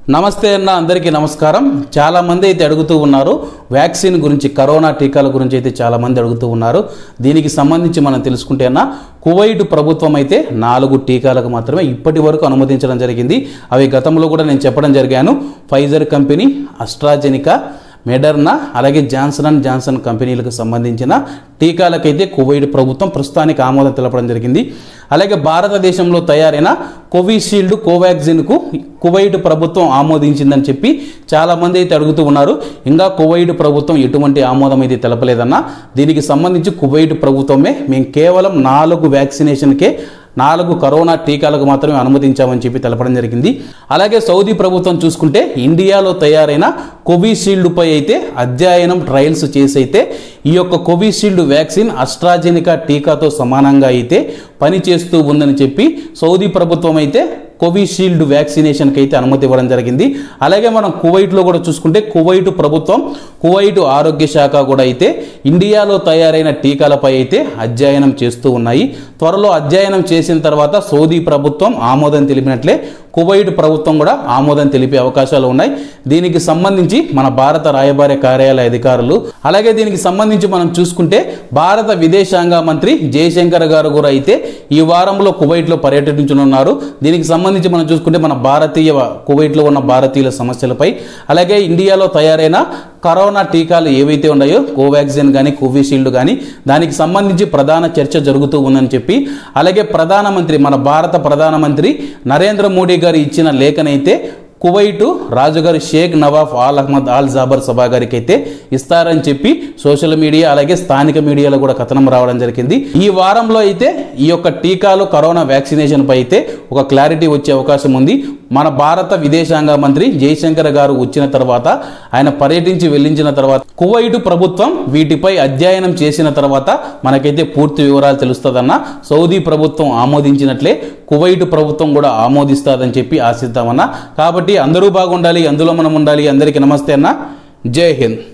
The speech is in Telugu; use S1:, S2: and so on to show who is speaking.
S1: నమస్తే అన్న అందరికీ నమస్కారం చాలా మంది అయితే అడుగుతూ ఉన్నారు వ్యాక్సిన్ గురించి కరోనా టీకాల గురించి అయితే చాలా మంది అడుగుతూ ఉన్నారు దీనికి సంబంధించి మనం తెలుసుకుంటే అన్న కువైట్ ప్రభుత్వం అయితే నాలుగు టీకాలకు మాత్రమే ఇప్పటి వరకు అనుమతించడం జరిగింది అవి గతంలో కూడా నేను చెప్పడం జరిగాను ఫైజర్ కంపెనీ అస్ట్రాజెనికా మెడర్నా అలాగే జాన్సన్ అండ్ జాన్సన్ కంపెనీలకు సంబంధించిన టీకాలకైతే కువైట్ ప్రభుత్వం ప్రస్తుతానికి ఆమోదం తెలపడం జరిగింది అలాగే భారతదేశంలో తయారైన కోవిషీల్డ్ కోవాక్సిన్కు కువైట్ ప్రభుత్వం ఆమోదించిందని చెప్పి చాలామంది అయితే అడుగుతూ ఉన్నారు ఇంకా కువైట్ ప్రభుత్వం ఎటువంటి ఆమోదం అయితే తెలపలేదన్న దీనికి సంబంధించి కువైట్ ప్రభుత్వమే మేము కేవలం నాలుగు వ్యాక్సినేషన్కే నాలుగు కరోనా టీకాలకు మాత్రమే అనుమతించామని చెప్పి తెలపడం జరిగింది అలాగే సౌదీ ప్రభుత్వం చూసుకుంటే ఇండియాలో తయారైన కోవిషీల్డ్పై అయితే అధ్యయనం ట్రయల్స్ చేసి అయితే ఈ యొక్క కోవిషీల్డ్ వ్యాక్సిన్ అస్ట్రాజెనికా టీకాతో సమానంగా అయితే పనిచేస్తూ ఉందని చెప్పి సౌదీ ప్రభుత్వం అయితే కోవిషీల్డ్ వ్యాక్సినేషన్కి అయితే అనుమతి ఇవ్వడం జరిగింది అలాగే మనం కువైట్లో కూడా చూసుకుంటే కువైట్ ప్రభుత్వం కువైట్ ఆరోగ్య శాఖ కూడా అయితే ఇండియాలో తయారైన టీకాలపై అయితే అధ్యయనం చేస్తూ ఉన్నాయి త్వరలో అధ్యయనం చేసిన తర్వాత సౌదీ ప్రభుత్వం ఆమోదం తెలిపినట్లే కువైట్ ప్రభుత్వం కూడా ఆమోదం తెలిపే అవకాశాలు ఉన్నాయి దీనికి సంబంధించి మన భారత రాయబార కార్యాలయ అధికారులు అలాగే దీనికి సంబంధించి మనం చూసుకుంటే భారత విదేశాంగ మంత్రి జయశంకర్ గారు కూడా అయితే ఈ వారంలో కువైట్లో పర్యటించనున్నారు దీనికి సంబంధించి మనం చూసుకుంటే మన భారతీయ కువైట్లో ఉన్న భారతీయుల సమస్యలపై అలాగే ఇండియాలో తయారైన కరోనా టీకాలు ఏవైతే ఉన్నాయో కోవాక్సిన్ కానీ కోవిషీల్డ్ కానీ దానికి సంబంధించి ప్రధాన చర్చ జరుగుతూ ఉందని చెప్పి అలాగే ప్రధానమంత్రి మన భారత ప్రధానమంత్రి నరేంద్ర మోడీ గారు ఇచ్చిన లేఖనైతే కువైటు రాజుగారి Sheikh Nawaf Al Ahmad Al Jaber Sabah గారికి అయితే ఇస్తారని చెప్పి సోషల్ మీడియా అలాగే స్థానిక మీడియాలో కూడా కథనం రావడం జరిగింది ఈ వారంలో అయితే ఈ యొక్క టీకాలు కరోనా వ్యాక్సినేషన్ పై అయితే ఒక క్లారిటీ వచ్చే అవకాశం ఉంది మన భారత విదేశాంగ మంత్రి జయశంకర్ గారు వచ్చిన తర్వాత ఆయన పర్యటించి వెళ్ళించిన తర్వాత కువైటు ప్రభుత్వం వీటిపై అధ్యయనం చేసిన తర్వాత మనకైతే పూర్తి వివరాలు తెలుస్తుందన్న సౌదీ ప్రభుత్వం ఆమోదించినట్లే కువైటు ప్రభుత్వం కూడా ఆమోదిస్తుందని చెప్పి ఆశిద్దామన్నా కాబట్టి అందరూ బాగుండాలి అందులో మనం ఉండాలి అందరికీ నమస్తే అన్న జై హింద్